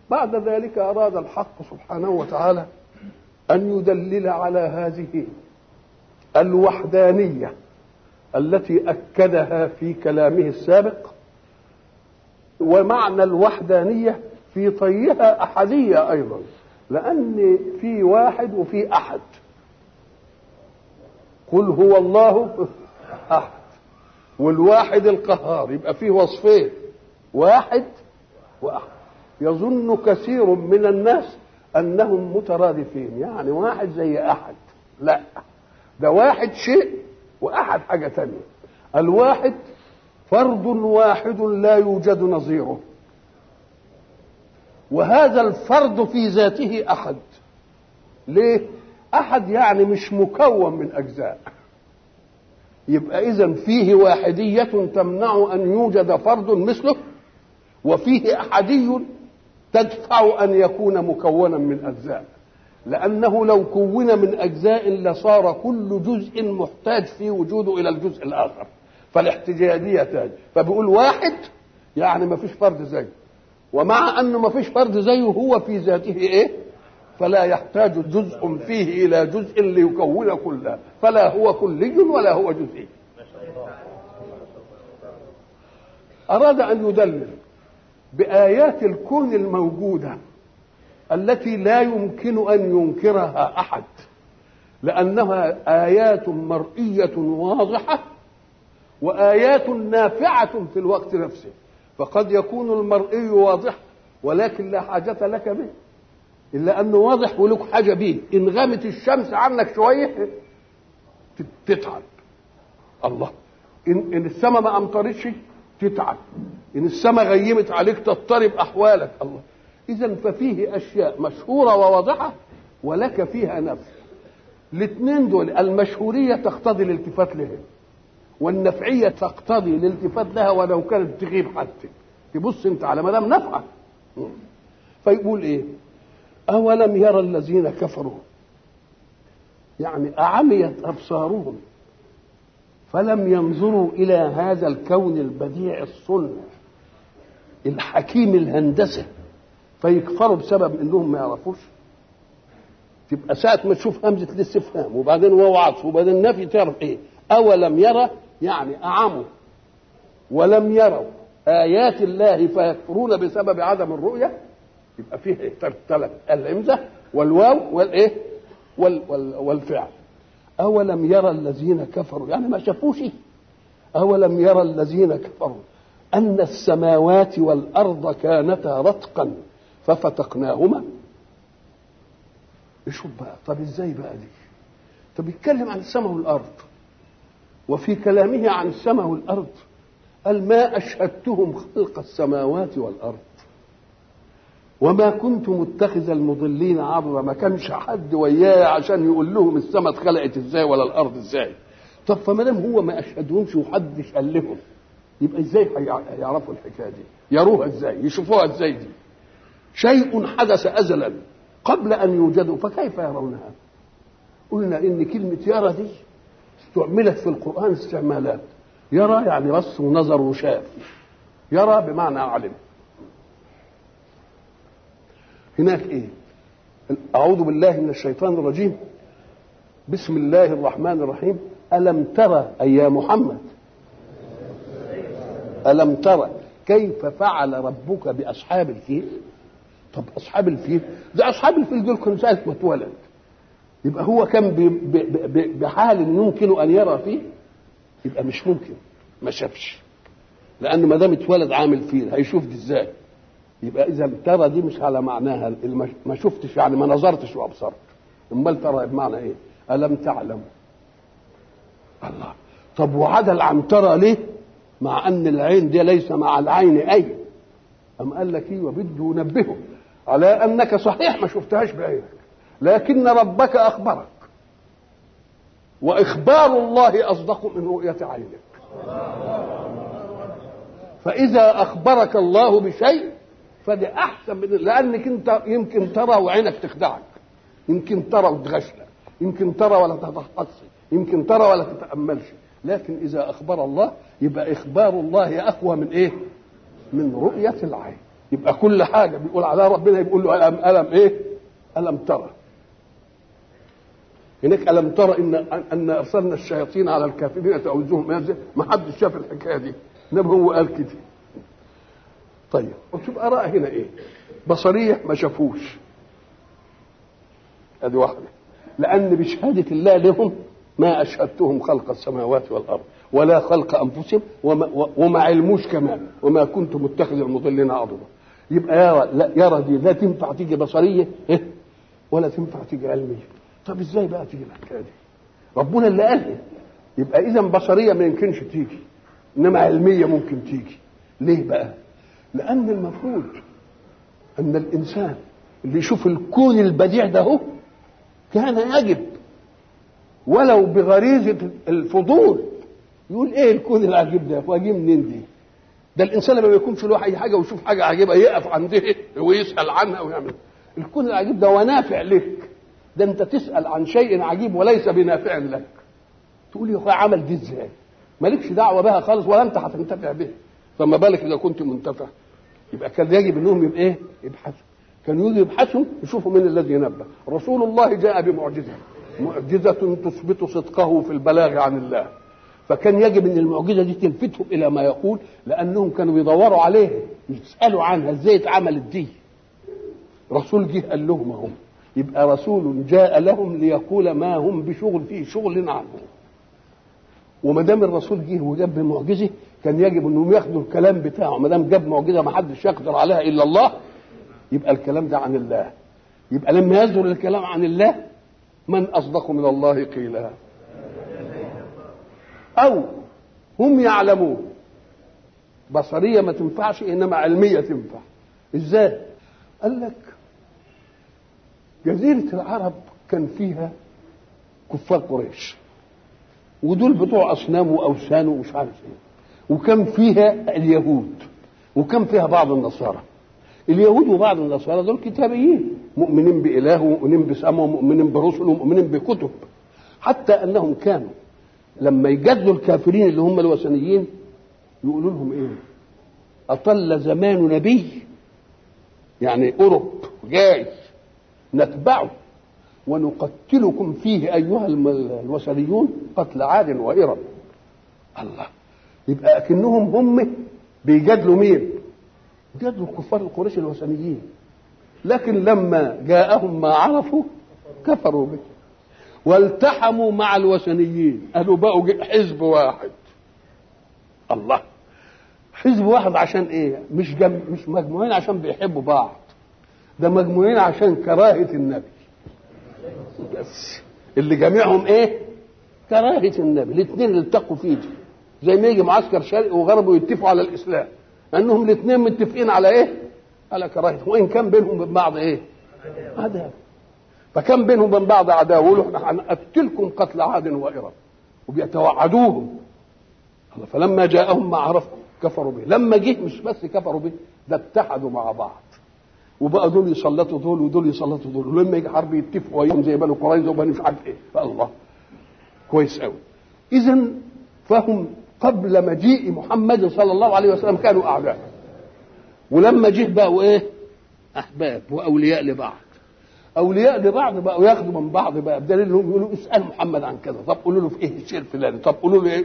بعد ذلك أراد الحق سبحانه وتعالى أن يدلل على هذه الوحدانية التي أكدها في كلامه السابق ومعنى الوحدانية في طيها أحدية أيضا لأن في واحد وفي أحد قل هو الله أحد والواحد القهار يبقى فيه وصفين واحد وأحد يظن كثير من الناس أنهم مترادفين يعني واحد زي أحد لا ده واحد شيء وأحد حاجة تانية الواحد فرد واحد لا يوجد نظيره وهذا الفرد في ذاته أحد ليه؟ أحد يعني مش مكون من أجزاء يبقى إذا فيه واحدية تمنع أن يوجد فرد مثله وفيه أحدي تدفع أن يكون مكونا من أجزاء لأنه لو كون من أجزاء لصار كل جزء محتاج في وجوده إلى الجزء الآخر فالاحتجاجية تاج فبيقول واحد يعني ما فيش فرد زيه ومع أنه ما فيش فرد زيه هو في ذاته إيه فلا يحتاج جزء فيه إلى جزء ليكون كله فلا هو كلي ولا هو جزئي أراد أن يدلل بآيات الكون الموجودة التي لا يمكن أن ينكرها أحد لأنها آيات مرئية واضحة وآيات نافعة في الوقت نفسه فقد يكون المرئي واضح ولكن لا حاجة لك به إلا أنه واضح ولك حاجة به إن غابت الشمس عنك شوية تتعب الله إن, إن السماء ما أمطرتش تتعب إن السماء غيمت عليك تضطرب أحوالك الله إذا ففيه أشياء مشهورة وواضحة ولك فيها نفس الاثنين دول المشهورية تقتضي الالتفات لها والنفعية تقتضي الالتفات لها ولو كانت تغيب حتى تبص انت على ما دام نفعة فيقول ايه أولم يرى الذين كفروا يعني أعميت أبصارهم فلم ينظروا إلى هذا الكون البديع الصنع الحكيم الهندسة فيكفروا بسبب انهم ما يعرفوش تبقى ساعة ما تشوف همزة الاستفهام وبعدين واو عطف وبعدين نفي تعرف ايه أولم يرى يعني أعموا ولم يروا آيات الله فيكفرون بسبب عدم الرؤية يبقى فيه ثلاث الهمزة والواو والايه وال وال والفعل أولم يرى الذين كفروا يعني ما شافوش أولم يرى الذين كفروا أن السماوات والأرض كانتا رتقا ففتقناهما شوف بقى طب ازاي بقى دي طب يتكلم عن السماء والأرض وفي كلامه عن السماء والأرض قال ما أشهدتهم خلق السماوات والأرض وما كنت متخذ المضلين عضدا ما كانش حد وياه عشان يقول لهم السماء اتخلقت ازاي ولا الارض ازاي طب فما دام هو ما اشهدهمش وحدش قال لهم يبقى ازاي هيعرفوا الحكايه دي يروها ازاي يشوفوها ازاي دي شيء حدث ازلا قبل ان يوجدوا فكيف يرونها قلنا ان كلمه يرى دي استعملت في القران استعمالات يرى يعني بص ونظر وشاف يرى بمعنى علم هناك ايه اعوذ بالله من الشيطان الرجيم بسم الله الرحمن الرحيم الم ترى اي يا محمد الم ترى كيف فعل ربك باصحاب الفيل طب اصحاب الفيل ده اصحاب الفيل دول كانوا ساعه ما اتولد يبقى هو كان بحال يمكن ان يرى فيه يبقى مش ممكن ما شافش لانه ما دام اتولد عامل فيل هيشوف دي ازاي يبقى اذا ترى دي مش على معناها ما شفتش يعني ما نظرتش وابصرت امال ترى بمعنى ايه الم تعلم الله طب وعدل عن ترى ليه مع ان العين دي ليس مع العين اي ام قال لك ايوه بده ينبهه على انك صحيح ما شفتهاش بعينك لكن ربك اخبرك واخبار الله اصدق من رؤيه عينك فاذا اخبرك الله بشيء فدي احسن من لانك انت يمكن ترى وعينك تخدعك يمكن ترى وتغشلك يمكن ترى ولا تتحصي يمكن ترى ولا تتاملش لكن اذا اخبر الله يبقى اخبار الله اقوى من ايه من رؤيه العين يبقى كل حاجه بيقول عليها ربنا يقول له الم الم ايه الم ترى هناك الم ترى ان ان ارسلنا الشياطين على الكافرين تعوزهم ما حدش شاف الحكايه دي انما هو قال كده طيب وشوف اراء هنا ايه بصريه ما شافوش ادي واحده لان بشهاده الله لهم ما اشهدتهم خلق السماوات والارض ولا خلق انفسهم وما, وما علموش كمان وما كنت متخذ المضلين عضدا يبقى يرى لا يرى دي لا تنفع تيجي بصريه إيه؟ ولا تنفع تيجي علميه طب ازاي بقى تيجي الحكايه دي ربنا اللي قالها يبقى اذا بصريه ما يمكنش تيجي انما علميه ممكن تيجي ليه بقى لان المفروض ان الانسان اللي يشوف الكون البديع ده هو كان يجب ولو بغريزه الفضول يقول ايه الكون العجيب ده واجي منين دي ده الانسان لما يكون في له اي حاجه ويشوف حاجه عجيبه يقف عنده ويسال عنها ويعمل الكون العجيب ده ونافع لك ده انت تسال عن شيء عجيب وليس بنافع لك تقول يا اخويا عمل دي ازاي مالكش دعوه بها خالص ولا انت هتنتفع بها فما بالك اذا كنت منتفع يبقى كان يجب انهم يبقى ايه يبحثوا كانوا يجوا يبحثوا يشوفوا من الذي نبه رسول الله جاء بمعجزه معجزه تثبت صدقه في البلاغ عن الله فكان يجب ان المعجزه دي تلفتهم الى ما يقول لانهم كانوا بيدوروا عليه يسالوا عنها ازاي اتعملت دي رسول جه قال لهم هم يبقى رسول جاء لهم ليقول ما هم بشغل فيه شغل عنه وما دام الرسول جه وجاب معجزه كان يجب انهم ياخدوا الكلام بتاعه ما دام جاب معجزه ما حدش يقدر عليها الا الله يبقى الكلام ده عن الله يبقى لما يصدر الكلام عن الله من اصدق من الله قيلا او هم يعلمون بصريه ما تنفعش انما علميه تنفع ازاي قال لك جزيره العرب كان فيها كفار قريش ودول بتوع اصنام واوثان ومش عارف ايه وكان فيها اليهود وكان فيها بعض النصارى اليهود وبعض النصارى دول كتابيين مؤمنين بإله ومؤمنين بسماء ومؤمنين برسل ومؤمنين بكتب حتى أنهم كانوا لما يجادلوا الكافرين اللي هم الوثنيين يقولوا لهم ايه أطل زمان نبي يعني أوروب جاي نتبعه ونقتلكم فيه أيها الوثنيون قتل عاد وإرم الله يبقى أكنهم هم بيجادلوا مين جادلوا الكفار القريش الوثنيين لكن لما جاءهم ما عرفوا كفروا به والتحموا مع الوثنيين قالوا بقوا حزب واحد الله حزب واحد عشان ايه مش جم... مش مجموعين عشان بيحبوا بعض ده مجموعين عشان كراهه النبي بس اللي جميعهم ايه كراهه النبي الاثنين اللي التقوا فيه دي. زي ما يجي معسكر شرقي وغربي ويتفقوا على الاسلام انهم الاثنين متفقين على ايه على كراهه وان كان بينهم وبين بعض ايه عداوه فكان بينهم وبين بعض عداوه يقولوا احنا هنقتلكم قتل عاد وارم وبيتوعدوهم فلما جاءهم ما عرفوا كفروا به لما جه مش بس كفروا به ده اتحدوا مع بعض وبقى دول يسلطوا دول ودول يسلطوا دول ولما يجي حرب يتفقوا وياهم زي بنو قريظه وبني مش عارف ايه فالله كويس قوي اذا فهم قبل مجيء محمد صلى الله عليه وسلم كانوا اعداء ولما جه بقوا ايه احباب واولياء لبعض اولياء لبعض بقوا ياخدوا من بعض بقى بدليل انهم يقولوا اسال محمد عن كذا طب قولوا له في ايه الشيء الفلاني طب قولوا له ايه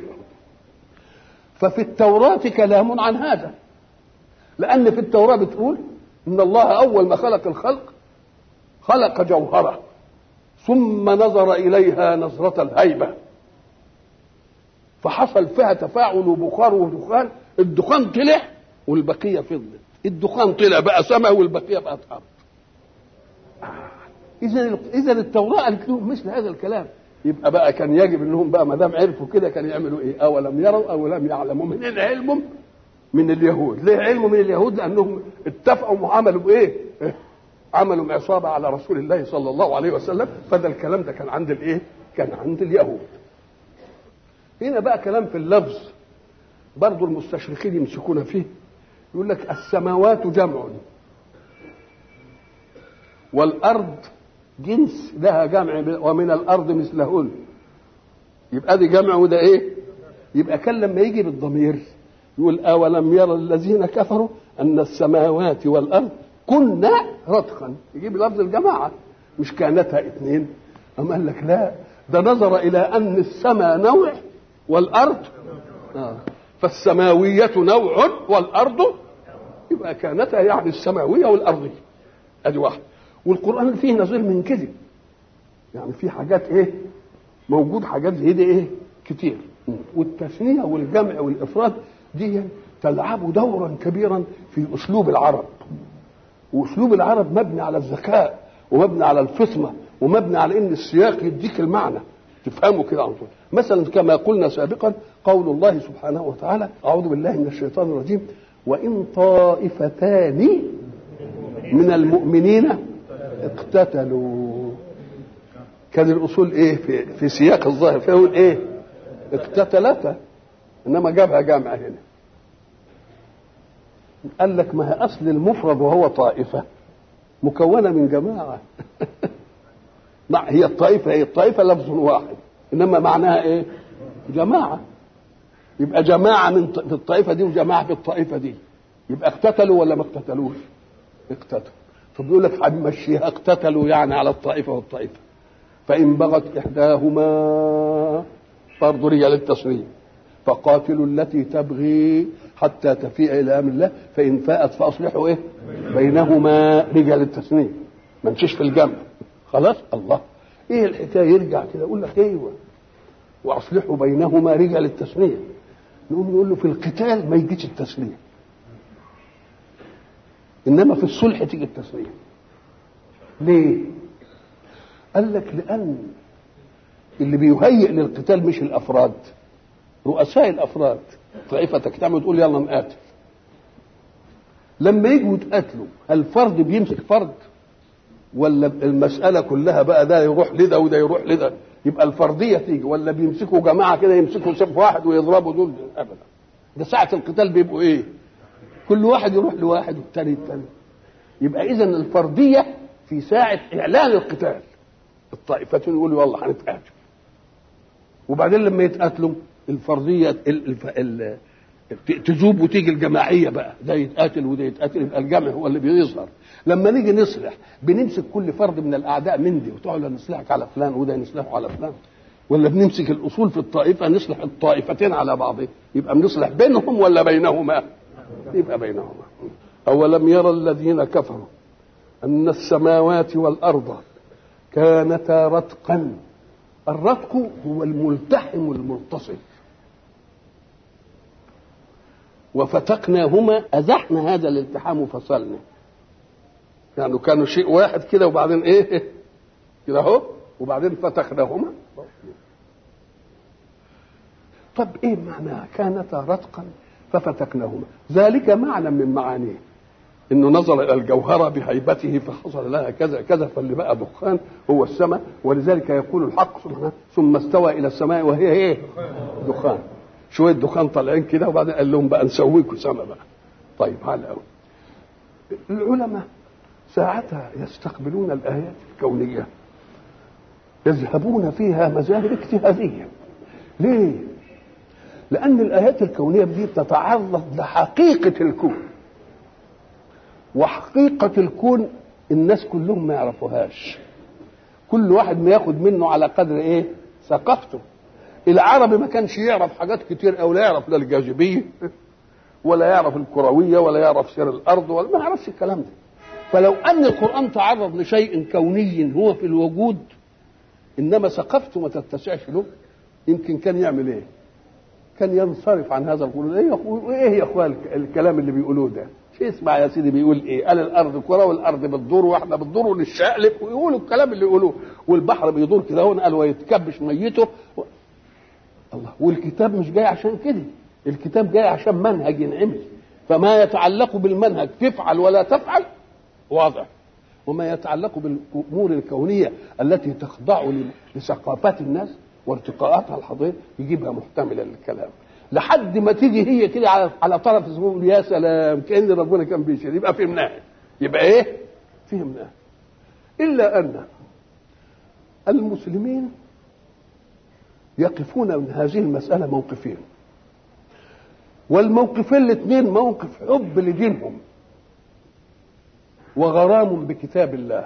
ففي التوراة كلام عن هذا لأن في التوراة بتقول إن الله أول ما خلق الخلق خلق جوهرة ثم نظر إليها نظرة الهيبة فحصل فيها تفاعل وبخار ودخان الدخان طلع والبقية فضلت الدخان طلع بقى سماء والبقية بقت أرض إذا إذا التوراة قالت لهم مثل هذا الكلام يبقى بقى كان يجب انهم بقى ما دام عرفوا كده كانوا يعملوا ايه؟ اولم يروا او لم يعلموا من علمهم من اليهود، ليه علموا من اليهود؟ لانهم اتفقوا وعملوا بايه؟ عملوا عصابه على رسول الله صلى الله عليه وسلم فده الكلام ده كان عند الايه؟ كان عند اليهود. هنا بقى كلام في اللفظ برضه المستشرقين يمسكون فيه يقول لك السماوات جمع والارض جنس لها جمع ومن الارض مثلهن يبقى دي جمع وده ايه يبقى كان لما يجي بالضمير يقول أولم يرى الذين كفروا أن السماوات والأرض كنا رتقا يجيب لفظ الجماعة مش كانتها اثنين أم قال لك لا ده نظر إلى أن السماء نوع والأرض آه. فالسماوية نوع والأرض يبقى كانتا يعني السماوية والأرضية أدي واحد والقرآن فيه نظير من كده يعني في حاجات إيه موجود حاجات زي دي إيه كتير والتثنية والجمع والإفراد دي تلعب دورا كبيرا في أسلوب العرب وأسلوب العرب مبني على الذكاء ومبني على الفطنة ومبني على إن السياق يديك المعنى تفهمه كده على طول مثلا كما قلنا سابقا قول الله سبحانه وتعالى أعوذ بالله من الشيطان الرجيم وإن طائفتان من المؤمنين اقتتلوا كان الأصول إيه في, في سياق الظاهر فيقول إيه اقتتلتا إنما جابها جامعة هنا قال لك ما هي أصل المفرد وهو طائفة مكونة من جماعة هي الطائفة هي الطائفة لفظ واحد إنما معناها إيه جماعة يبقى جماعة من في الطائفة دي وجماعة في الطائفة دي يبقى اقتتلوا ولا ما اقتتلوش؟ اقتتلوا فبيقول لك هنمشيها اقتتلوا يعني على الطائفة والطائفة فإن بغت إحداهما برضه رجال التصريف فقاتلوا التي تبغي حتى تفيء إلى أمر الله فإن فاءت فأصلحوا إيه؟ بينهما رجال التثنية ما نمشيش في الجمع خلاص الله ايه الحكايه يرجع كده يقول لك ايوه واصلحوا بينهما رجال التثنيه نقوم نقول له في القتال ما يجيش التثنيه انما في الصلح تيجي التثنيه ليه قال لك لان اللي بيهيئ للقتال مش الافراد رؤساء الافراد طائفه تجتمع وتقول يلا نقاتل لما يجوا يتقاتلوا هل فرد بيمسك فرد ولا المسألة كلها بقى ده يروح لده وده يروح لده يبقى الفردية تيجي ولا بيمسكوا جماعة كده يمسكوا سيف واحد ويضربوا دول أبدا ده ساعة القتال بيبقوا إيه؟ كل واحد يروح لواحد والتاني التاني يبقى إذا الفردية في ساعة إعلان القتال الطائفتين يقولوا يلا هنتقاتل وبعدين لما يتقاتلوا الفردية ال ال ال تذوب وتيجي الجماعية بقى ده يتقاتل وده يتقاتل يبقى الجمع هو اللي بيظهر لما نيجي نصلح بنمسك كل فرد من الاعداء من دي وتقعد نصلحك على فلان وده نصلحه على فلان ولا بنمسك الاصول في الطائفه نصلح الطائفتين على بعضهم يبقى بنصلح بينهم ولا بينهما يبقى بينهما اولم يرى الذين كفروا ان السماوات والارض كانتا رتقا الرتق هو الملتحم الملتصق وفتقناهما ازحنا هذا الالتحام وفصلنا يعني كانوا شيء واحد كده وبعدين ايه كده اهو وبعدين فتحناهما طب ايه معناها كانتا رتقا ففتقناهما ذلك معنى من معانيه انه نظر الى الجوهره بهيبته فحصل لها كذا كذا فاللي بقى دخان هو السماء ولذلك يقول الحق سبحانه ثم استوى الى السماء وهي ايه دخان شويه دخان طالعين كده وبعدين قال لهم بقى نسويكم سما بقى طيب على قوي العلماء ساعتها يستقبلون الآيات الكونية يذهبون فيها مذاهب اجتهادية ليه؟ لأن الآيات الكونية دي تتعرض لحقيقة الكون وحقيقة الكون الناس كلهم ما يعرفوهاش كل واحد ما ياخد منه على قدر ايه ثقافته العربي ما كانش يعرف حاجات كتير او لا يعرف لا الجاذبيه ولا يعرف الكرويه ولا يعرف سير الارض ولا ما يعرفش الكلام ده فلو ان القران تعرض لشيء كوني هو في الوجود انما ثقافته ما تتسعش له يمكن كان يعمل ايه كان ينصرف عن هذا القول ايه ايه يا اخوان الكلام اللي بيقولوه ده شيء اسمع يا سيدي بيقول ايه قال الارض كره والارض بتدور واحنا بتدور ونشقلب ويقولوا الكلام اللي يقولوه والبحر بيدور كده هون قال ويتكبش ميته و... الله والكتاب مش جاي عشان كده الكتاب جاي عشان منهج ينعمل فما يتعلق بالمنهج تفعل ولا تفعل واضح وما يتعلق بالامور الكونيه التي تخضع لثقافات الناس وارتقاءاتها الحضاريه يجيبها محتمله للكلام لحد ما تيجي هي كده على على طرف الزبون يا سلام كان ربنا كان بيشير يبقى فهمناها يبقى ايه؟ فهمناها الا ان المسلمين يقفون من هذه المساله موقفين والموقفين الاثنين موقف حب لدينهم وغرام بكتاب الله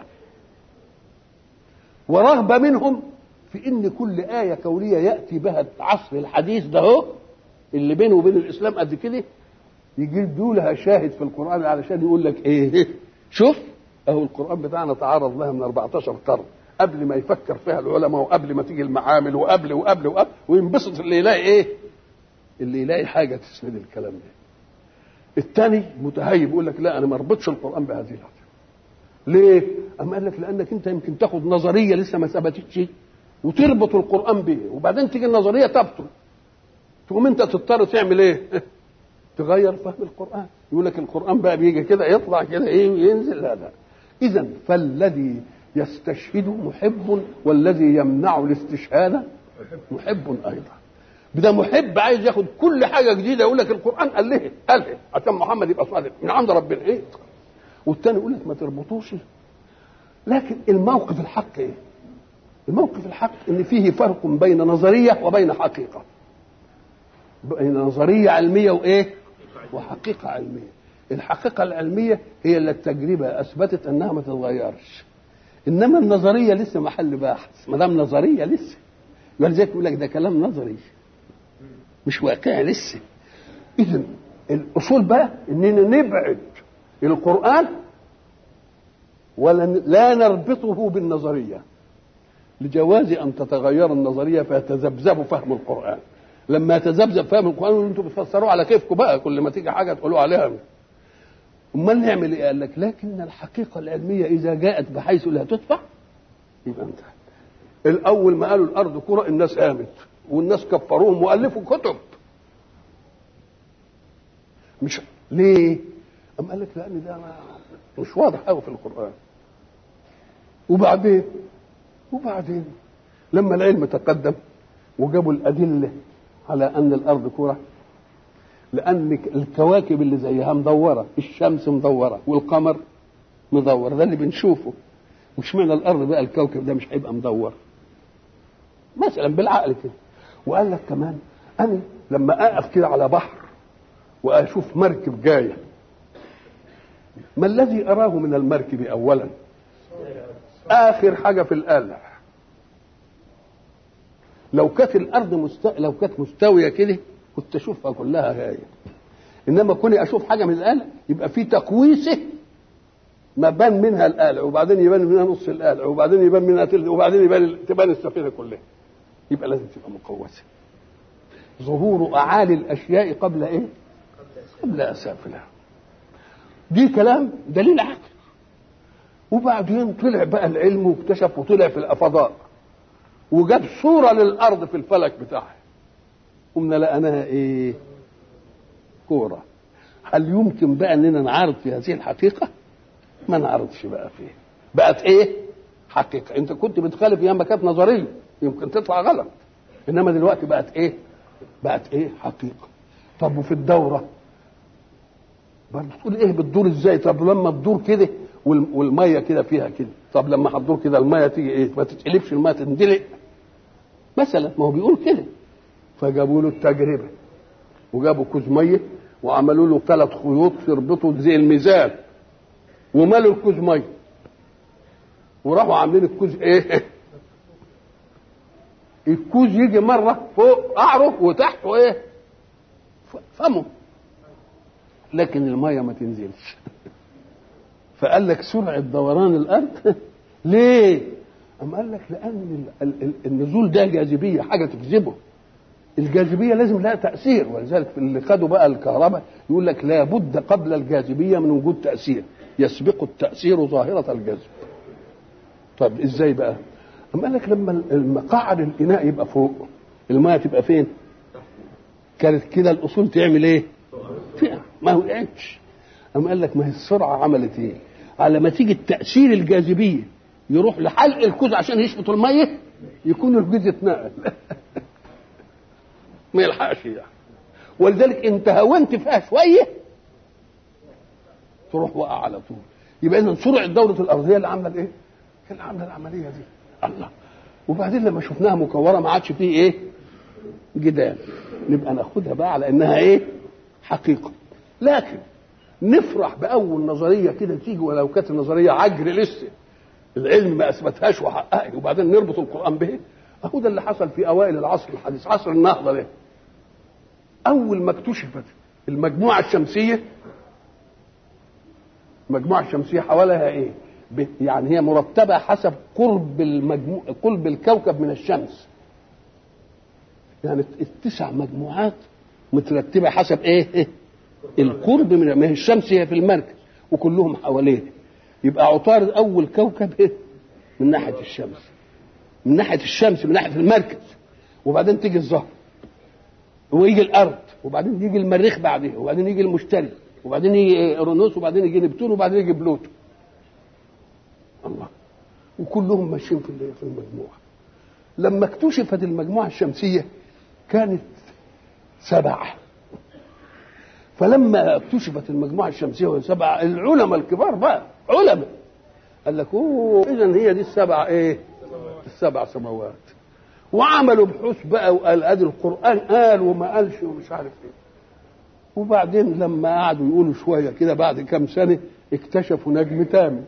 ورغبة منهم في ان كل آية كونية يأتي بها العصر الحديث ده هو اللي بينه وبين الإسلام قد كده يجيبوا لها شاهد في القرآن علشان يقول لك ايه شوف اهو القرآن بتاعنا تعرض لها من 14 قرن قبل ما يفكر فيها العلماء وقبل ما تيجي المعامل وقبل وقبل وقبل وينبسط اللي يلاقي ايه اللي يلاقي حاجة تسند الكلام ده الثاني متهيب يقول لك لا انا ما اربطش القرآن بهذه الحاجة ليه؟ أما قال لك لأنك أنت يمكن تاخد نظرية لسه ما ثبتتش وتربط القرآن به وبعدين تيجي النظرية تبطل تقوم أنت تضطر تعمل إيه؟ تغير فهم القرآن يقول لك القرآن بقى بيجي كده يطلع كده إيه وينزل لا لا إذا فالذي يستشهد محب والذي يمنع الاستشهاد محب أيضا ده محب عايز ياخد كل حاجة جديدة يقول لك القرآن قال له قال له عشان محمد يبقى صادق من عند ربنا إيه والتاني يقول لك ما تربطوش لكن الموقف الحق ايه الموقف الحق ان فيه فرق بين نظريه وبين حقيقه بين نظريه علميه وايه وحقيقه علميه الحقيقه العلميه هي اللي التجربه اثبتت انها ما تتغيرش انما النظريه لسه محل بحث ما دام نظريه لسه ولذلك يقول لك ده كلام نظري مش واقعي لسه اذا الاصول بقى اننا نبعد القرآن ولا لا نربطه بالنظرية لجواز أن تتغير النظرية فيتذبذب فهم القرآن لما يتذبذب فهم القرآن انتم بتفسروه على كيفكم بقى كل ما تيجي حاجة تقولوا عليها امال نعمل ايه؟ قال لك لكن الحقيقة العلمية إذا جاءت بحيث لا تدفع يبقى انتهى الأول ما قالوا الأرض كرة الناس قامت والناس كفروهم وألفوا كتب مش ليه؟ أم قال لك لأن ده مش واضح قوي في القرآن وبعدين وبعدين لما العلم تقدم وجابوا الأدلة على أن الأرض كرة لأن الكواكب اللي زيها مدورة الشمس مدورة والقمر مدور ده اللي بنشوفه مش معنى الأرض بقى الكوكب ده مش هيبقى مدور مثلا بالعقل كده وقال لك كمان أنا لما أقف كده على بحر وأشوف مركب جايه ما الذي أراه من المركب أولا آخر حاجة في القلع لو كانت الأرض مست... لو كانت مستوية كده كنت أشوفها كلها هاي إنما كوني أشوف حاجة من القلع يبقى في تقويسه ما بان منها القلع وبعدين يبان منها نص القلع وبعدين يبان منها تلت وبعدين يبان تبان السفينة كلها يبقى لازم تبقى مقوسة ظهور أعالي الأشياء قبل إيه؟ قبل أسافلها دي كلام دليل عقل وبعدين طلع بقى العلم واكتشف وطلع في الفضاء وجاب صورة للأرض في الفلك بتاعها قمنا لقيناها إيه؟ كورة هل يمكن بقى أننا نعارض في هذه الحقيقة؟ ما نعرضش بقى فيه بقت إيه؟ حقيقة أنت كنت بتخالف ياما كانت نظرية يمكن تطلع غلط إنما دلوقتي بقت إيه؟ بقت إيه؟ حقيقة طب وفي الدورة برضه تقول ايه بتدور ازاي طب لما تدور كده والميه كده فيها كده طب لما هتدور كده الميه تيجي ايه ما تتقلبش الميه تندلق مثلا ما هو بيقول كده فجابوا له التجربه وجابوا كوز ميه وعملوا له ثلاث خيوط يربطوا زي الميزان ومالوا الكوز ميه وراحوا عاملين الكوز ايه الكوز يجي مره فوق قعره وتحته ايه فمه لكن الميه ما تنزلش فقال لك سرعه دوران الارض ليه أم قال لك لان النزول ده جاذبيه حاجه تجذبه الجاذبيه لازم لها تاثير ولذلك في اللي خدوا بقى الكهرباء يقول لك لابد قبل الجاذبيه من وجود تاثير يسبق التاثير ظاهره الجذب طب ازاي بقى أم قال لك لما المقعد الاناء يبقى فوق الميه تبقى فين كانت كده الاصول تعمل ايه تقع ما وقعتش أم قال لك ما هي السرعة عملت إيه؟ على ما تيجي التأثير الجاذبية يروح لحلق الكوز عشان يشفط المية يكون الكوز اتنقل ما يلحقش يعني ولذلك انت هونت فيها شوية تروح وقع على طول يبقى اذا سرعة دورة الأرض هي اللي عاملة الايه؟ هي اللي عاملة العملية دي الله وبعدين لما شفناها مكورة ما عادش فيه ايه؟ جدال نبقى ناخدها بقى على انها ايه؟ حقيقه لكن نفرح باول نظريه كده تيجي ولو كانت النظريه عجر لسه العلم ما اثبتهاش وحققها وبعدين نربط القران به اهو ده اللي حصل في اوائل العصر الحديث عصر النهضه ده اول ما اكتشفت المجموعه الشمسيه المجموعه الشمسيه حواليها ايه يعني هي مرتبه حسب قرب المجموع قرب الكوكب من الشمس يعني التسع مجموعات مترتبه حسب ايه, إيه؟ القرب من ما هي الشمس هي في المركز وكلهم حواليه يبقى عطارد اول كوكب ايه من ناحيه الشمس من ناحيه الشمس من ناحيه المركز وبعدين تيجي الزهر ويجي الارض وبعدين يجي المريخ بعديه وبعدين يجي المشتري وبعدين يجي اورانوس وبعدين يجي نبتون وبعدين يجي بلوتو الله وكلهم ماشيين في في المجموعه لما اكتشفت المجموعه الشمسيه كانت سبعه فلما اكتشفت المجموعه الشمسيه وهي سبعه العلماء الكبار بقى علماء قال لك اوه اذا هي دي السبع ايه؟ السبع سماوات وعملوا بحوث بقى وقال ادي القران قال وما قالش ومش عارف ايه وبعدين لما قعدوا يقولوا شويه كده بعد كام سنه اكتشفوا نجم تامن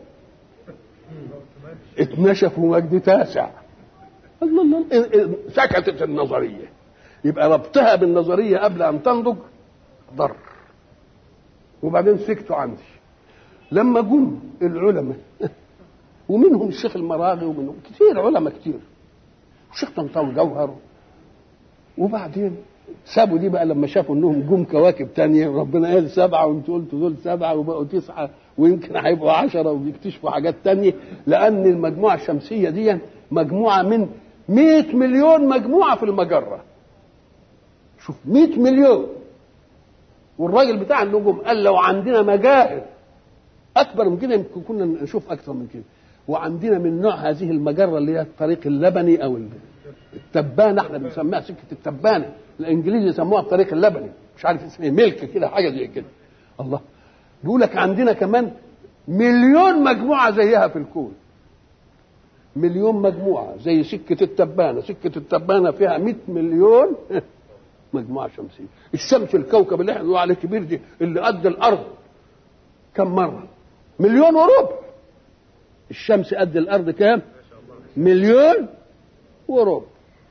اتنشفوا مجد تاسع الله الله سكتت النظريه يبقى ربطها بالنظريه قبل ان تنضج ضر وبعدين سكتوا عندي لما جم العلماء ومنهم الشيخ المراغي ومنهم كتير علماء كتير الشيخ طنطاوي جوهر وبعدين سابوا دي بقى لما شافوا انهم جم كواكب تانية ربنا قال سبعة وانتوا قلتوا دول سبعة وبقوا تسعة ويمكن هيبقوا عشرة وبيكتشفوا حاجات تانية لأن المجموعة الشمسية دي مجموعة من 100 مليون مجموعة في المجرة شوف 100 مليون والراجل بتاع النجوم قال لو عندنا مجاهر اكبر من كده يمكن كنا نشوف اكثر من كده وعندنا من نوع هذه المجره اللي هي الطريق اللبني او التبانه احنا بنسميها سكه التبانه الانجليزي يسموها الطريق اللبني مش عارف اسمه ملك كده حاجه زي كده الله بيقول لك عندنا كمان مليون مجموعه زيها في الكون مليون مجموعه زي سكه التبانه سكه التبانه فيها 100 مليون مجموعه شمسيه الشمس الكوكب اللي احنا بنقول عليه كبير دي اللي قد الارض كم مره مليون وربع الشمس قد الارض كام مليون وربع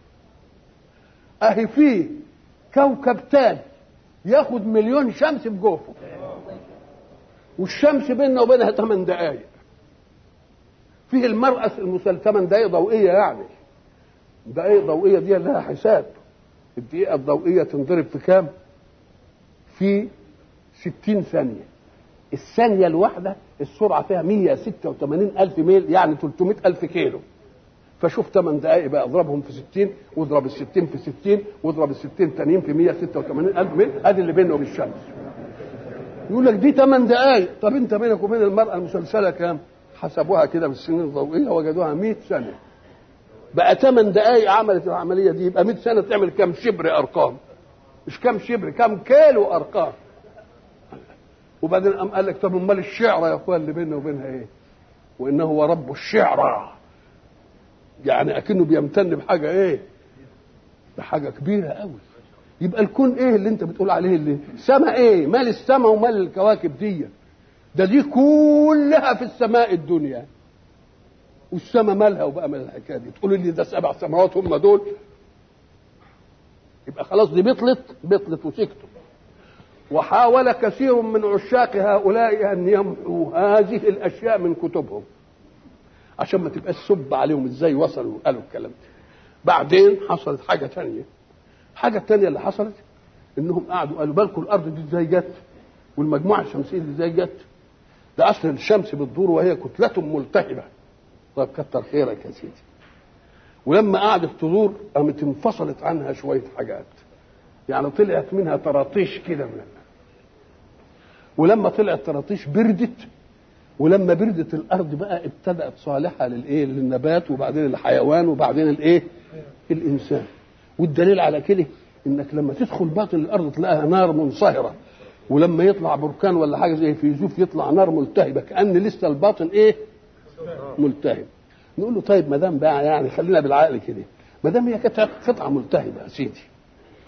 اهي فيه كوكب تاني ياخد مليون شمس بجوفه والشمس بيننا وبينها 8 دقائق فيه المرأة المسل 8 دقائق ضوئية يعني دقائق ضوئية دي لها حساب الدقيقة الضوئية تنضرب في كام؟ في 60 ثانية الثانية الواحدة السرعة فيها 186 ألف ميل يعني 300 ألف كيلو فشوف 8 دقائق بقى اضربهم في 60 واضرب ال 60 في 60 واضرب ال 60 تانيين في 186 ألف ميل ادي اللي بينه وبين الشمس يقول لك دي 8 دقائق طب انت بينك وبين المرأة المسلسلة كام؟ حسبوها كده بالسنين الضوئية وجدوها 100 سنة بقى 8 دقائق عملت العملية دي يبقى 100 سنة تعمل كام شبر أرقام مش كام شبر كام كيلو أرقام وبعدين قام قال لك طب امال الشعر يا اخوان اللي بيننا وبينها ايه؟ وانه هو رب الشعرى يعني اكنه بيمتن بحاجه ايه؟ بحاجه كبيره قوي يبقى الكون ايه اللي انت بتقول عليه اللي سما ايه؟ مال السما ومال الكواكب دي ده دي كلها في السماء الدنيا والسما مالها وبقى مال الحكايه دي تقول لي ده سبع سماوات هم دول يبقى خلاص دي بطلت بطلت وسكتوا وحاول كثير من عشاق هؤلاء ان يمحوا هذه الاشياء من كتبهم عشان ما تبقاش سب عليهم ازاي وصلوا وقالوا الكلام ده بعدين حصلت حاجه ثانيه حاجه ثانيه اللي حصلت انهم قعدوا قالوا بالكم الارض دي ازاي جت والمجموعه الشمسيه دي ازاي جت ده اصل الشمس بتدور وهي كتله ملتهبه طب كتر خيرك يا سيدي ولما قعدت تدور قامت انفصلت عنها شويه حاجات يعني طلعت منها طراطيش كده من ولما طلعت طراطيش بردت ولما بردت الارض بقى ابتدات صالحه للايه للنبات وبعدين الحيوان وبعدين الايه الانسان والدليل على كده انك لما تدخل باطن الارض تلاقيها نار منصهره ولما يطلع بركان ولا حاجه زي فيزوف يطلع نار ملتهبه كان لسه الباطن ايه ملتهب نقول له طيب ما دام بقى يعني خلينا بالعقل كده ما دام هي كانت قطعه ملتهبه يا سيدي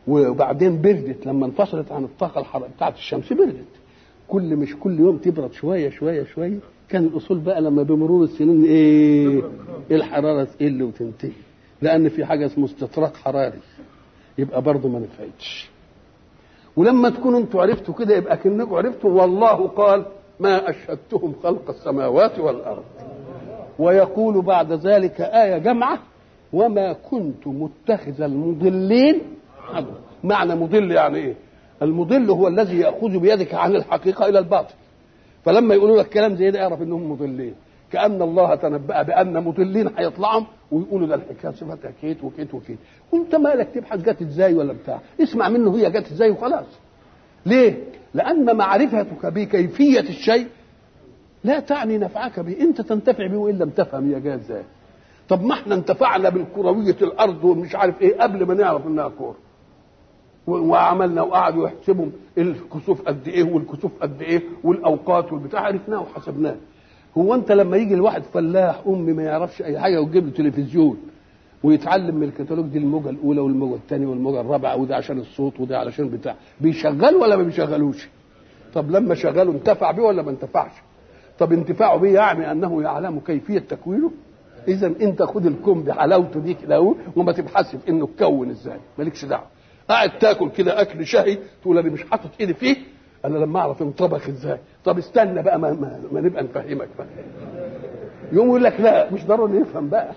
وبعدين بردت لما انفصلت عن الطاقه الحراريه بتاعت الشمس بردت كل مش كل يوم تبرد شويه شويه شويه كان الاصول بقى لما بمرور السنين ايه الحراره تقل وتنتهي لان في حاجه اسمه استطراق حراري يبقى برضه ما نفعتش ولما تكونوا انتوا عرفتوا كده يبقى كأنكم عرفتوا والله قال ما اشهدتهم خلق السماوات والارض ويقول بعد ذلك آية جمعة وما كنت متخذ المضلين عدوا معنى مضل يعني ايه المضل هو الذي يأخذ بيدك عن الحقيقة إلى الباطل فلما يقولوا لك كلام زي ده اعرف انهم مضلين كأن الله تنبأ بأن مضلين هيطلعوا ويقولوا ده الحكاية صفتها كيت وكيت وكيت وانت مالك تبحث جت ازاي ولا بتاع اسمع منه هي جت ازاي وخلاص ليه؟ لأن معرفتك بكيفية الشيء لا تعني نفعك به انت تنتفع به وان لم تفهم هي جايه ازاي طب ما احنا انتفعنا بالكرويه الارض ومش عارف ايه قبل ما نعرف انها كوره وعملنا وقعدوا يحسبوا الكسوف قد ايه والكسوف قد ايه والاوقات والبتاع عرفناه وحسبناه هو انت لما يجي الواحد فلاح امي ما يعرفش اي حاجه وتجيب له تلفزيون ويتعلم من الكتالوج دي الموجه الاولى والموجه الثانيه والموجه الرابعه وده عشان الصوت وده علشان بتاع بيشغل ولا ما بيشغلوش طب لما شغله انتفع بيه ولا ما انتفعش طب انتفاعه به يعني انه يعلم كيفيه تكوينه اذا انت خد الكون بحلاوته دي كده وما تبحث في انه اتكون ازاي مالكش دعوه قاعد تاكل كده اكل شهي تقول انا مش حاطط ايدي فيه انا لما اعرف انطبخ ازاي طب استنى بقى ما, ما, ما نبقى نفهمك بقى يوم يقول لك لا مش ضروري نفهم بقى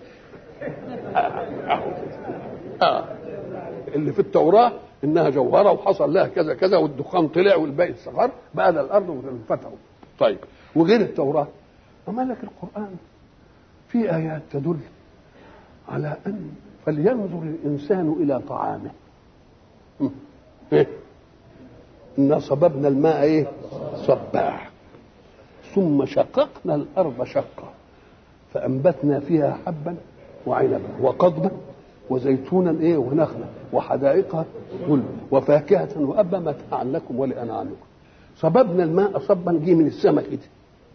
آه. اللي في التوراه انها جوهره وحصل لها كذا كذا والدخان طلع والباقي استقر بقى ده الارض وانفتحوا طيب وغير التوراه أما لك القرآن في آيات تدل على أن فلينظر الإنسان إلى طعامه إيه؟ إنا صببنا الماء إيه صبا ثم شققنا الأرض شقا فأنبتنا فيها حبا وعنبا وقضبا وزيتونا إيه ونخلا وحدائق غلبا وفاكهة وأبا متاعا لكم ولأنعامكم صببنا الماء صبا جه من السماء كده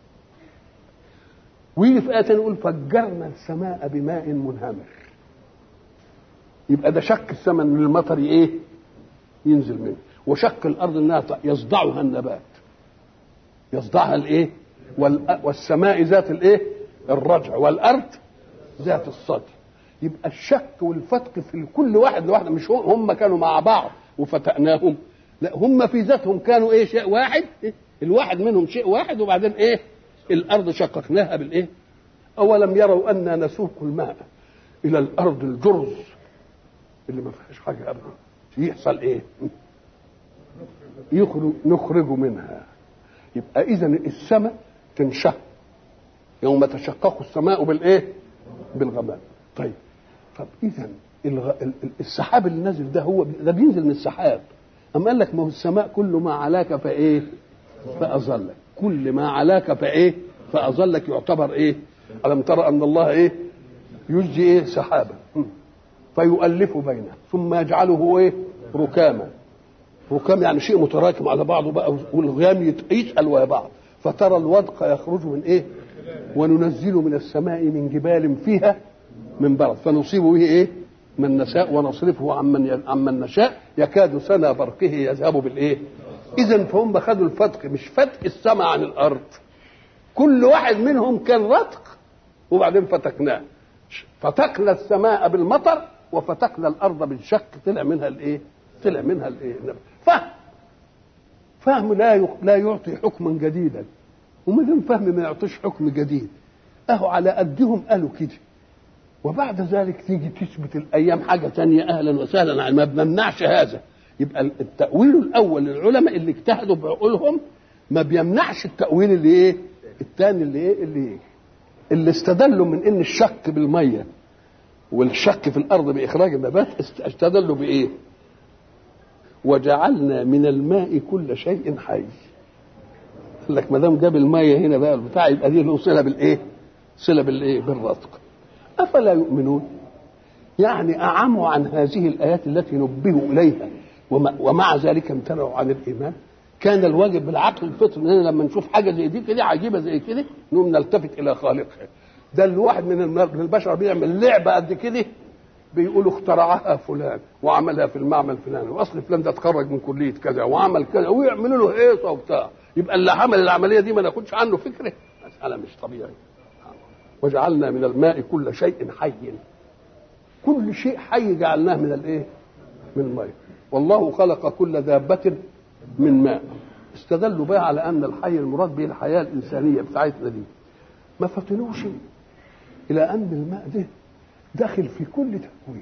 ويجي في آية نقول فجرنا السماء بماء منهمر يبقى ده شق السماء من المطر ايه ينزل منه وشق الارض انها يصدعها النبات يصدعها الايه والسماء ذات الايه الرجع والارض ذات الصدر يبقى الشك والفتق في كل واحد لوحده مش هم كانوا مع بعض وفتقناهم لا هم في ذاتهم كانوا ايه شيء واحد إيه؟ الواحد منهم شيء واحد وبعدين ايه الارض شققناها بالايه اولم يروا انا نسوق الماء الى الارض الجرز اللي ما فيهاش حاجه ابدا يحصل ايه يخرج نخرج منها يبقى اذا السماء تنشق يوم تشقق السماء بالايه بالغمام طيب طب اذا الغ... السحاب اللي نازل ده هو ده بينزل من السحاب اما قال لك ما هو السماء كل ما علاك فايه فاظلك كل ما علاك فايه فاظلك يعتبر ايه الم ترى ان الله ايه يجزي ايه سحابا فيؤلف بينه ثم يجعله ايه ركاما ركام يعني شيء متراكم على بعضه بقى والغيام يسال ويا بعض فترى الودق يخرج من ايه وننزل من السماء من جبال فيها من برد فنصيب به ايه من نشاء ونصرفه عمن عمن نشاء يكاد سنا برقه يذهب بالايه اذا فهم خدوا الفتق مش فتق السماء عن الارض كل واحد منهم كان رتق وبعدين فتقناه فتقنا السماء بالمطر وفتقنا الارض بالشق طلع منها الايه طلع منها الايه فهم فهم لا لا يعطي حكما جديدا وما دام فهم ما يعطيش حكم جديد اهو على قدهم قالوا كده وبعد ذلك تيجي تثبت الايام حاجه تانية اهلا وسهلا ما بنمنعش هذا يبقى التاويل الاول للعلماء اللي اجتهدوا بعقولهم ما بيمنعش التاويل اللي ايه الثاني اللي ايه اللي ايه اللي استدلوا من ان الشك بالميه والشك في الارض باخراج النبات استدلوا بايه وجعلنا من الماء كل شيء حي قال لك ما دام جاب الميه هنا بقى البتاع يبقى دي له صله بالايه صله بالايه بالرزق افلا يؤمنون يعني اعموا عن هذه الايات التي نبهوا اليها ومع ذلك امتنعوا عن الايمان كان الواجب بالعقل الفطري اننا لما نشوف حاجه زي دي كده عجيبه زي كده نقوم نلتفت الى خالقها ده الواحد من البشر بيعمل لعبه قد كده بيقولوا اخترعها فلان وعملها في المعمل الفلاني واصل فلان ده اتخرج من كليه كذا وعمل كذا ويعملوا له هيصه وبتاع يبقى اللي عمل العمليه دي ما ناخدش عنه فكره مساله مش طبيعيه وجعلنا من الماء كل شيء حي كل شيء حي جعلناه من الايه من الماء والله خلق كل دابة من ماء استدلوا بقى على ان الحي المراد به الحياه الانسانيه بتاعتنا دي ما فطنوش الى ان الماء ده داخل في كل تكوين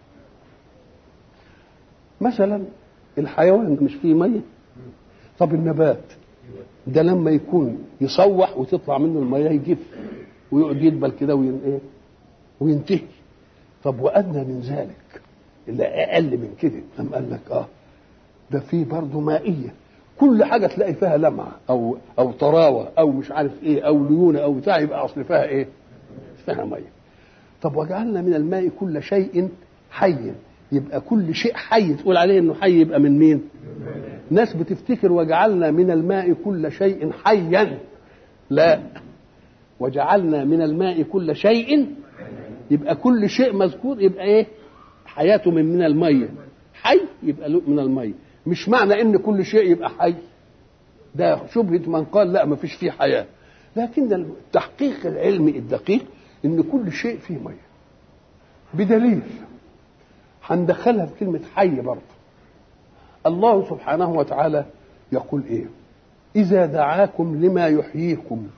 مثلا الحيوان مش فيه ميه طب النبات ده لما يكون يصوح وتطلع منه الميه يجف ويقعد يدبل كده وين ايه وينتهي طب وادنى من ذلك اللي اقل من كده قام قال لك اه ده في برضه مائيه كل حاجه تلاقي فيها لمعه او او طراوه او مش عارف ايه او ليونه او بتاع يبقى اصل فيها ايه؟ فيها ميه. طب وجعلنا من الماء كل شيء حي يبقى كل شيء حي تقول عليه انه حي يبقى من مين؟ ناس بتفتكر وجعلنا من الماء كل شيء حيا لا وجعلنا من الماء كل شيء يبقى كل شيء مذكور يبقى ايه؟ حياته من من الميه حي يبقى له من الميه مش معنى ان كل شيء يبقى حي ده شبهه من قال لا ما فيش فيه حياه لكن التحقيق العلمي الدقيق ان كل شيء فيه ميه بدليل هندخلها في كلمه حي برضه الله سبحانه وتعالى يقول ايه اذا دعاكم لما يحييكم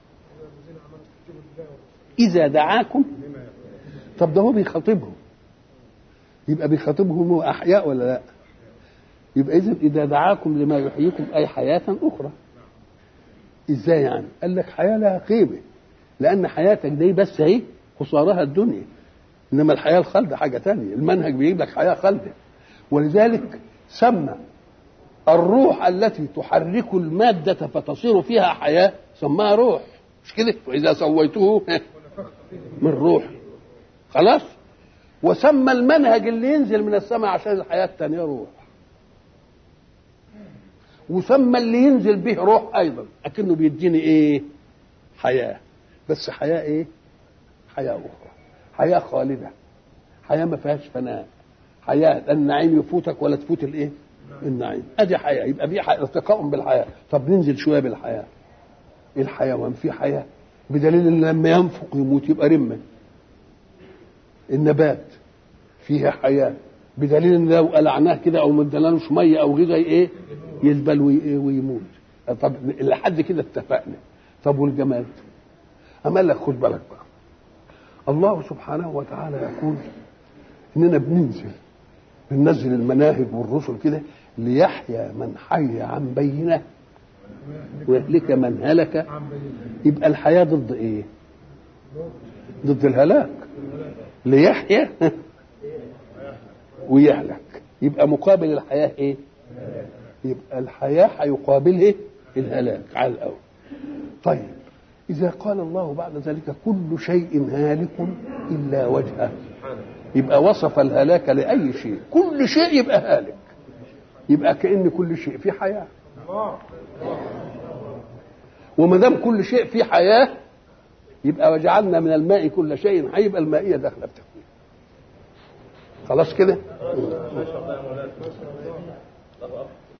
اذا دعاكم طب ده هو بيخاطبهم يبقى بيخاطبهم هو احياء ولا لا يبقى اذا اذا دعاكم لما يحييكم اي حياه اخرى ازاي يعني قال لك حياه لها قيمه لان حياتك دي بس اهي خسارها الدنيا انما الحياه الخالده حاجه تانية المنهج بيجيب لك حياه خالده ولذلك سمى الروح التي تحرك المادة فتصير فيها حياة سماها روح مش كده وإذا سويته من روح خلاص وسمى المنهج اللي ينزل من السماء عشان الحياة التانية روح وسمى اللي ينزل به روح أيضا أكنه بيديني إيه حياة بس حياة إيه حياة أخرى حياة خالدة حياة ما فيهاش فناء حياة لا النعيم يفوتك ولا تفوت الإيه النعيم ادي حياه يبقى في ارتقاء بالحياه طب ننزل شويه بالحياه الحيوان في حياه بدليل ان لما ينفق يموت يبقى رمه النبات فيها حياه بدليل ان لو قلعناه كده او ما ادالوش ميه او غذاء ايه يدبل ويموت طب لحد كده اتفقنا طب والجماد اما لك خد بالك بقى الله سبحانه وتعالى يقول اننا بننزل بننزل المناهج والرسل كده ليحيى من حي عن بينه ويهلك من هلك يبقى الحياة ضد ايه ضد الهلاك ليحيى ويهلك يبقى مقابل الحياة ايه يبقى الحياة هيقابله الهلاك على الأول طيب إذا قال الله بعد ذلك كل شيء هالك إلا وجهه يبقى وصف الهلاك لأي شيء كل شيء يبقى هالك يبقى كأن كل شيء فيه حياة وما دام كل شيء فيه حياة يبقى وجعلنا من الماء كل شيء حي يبقى المائية داخلة بتكوين خلاص كده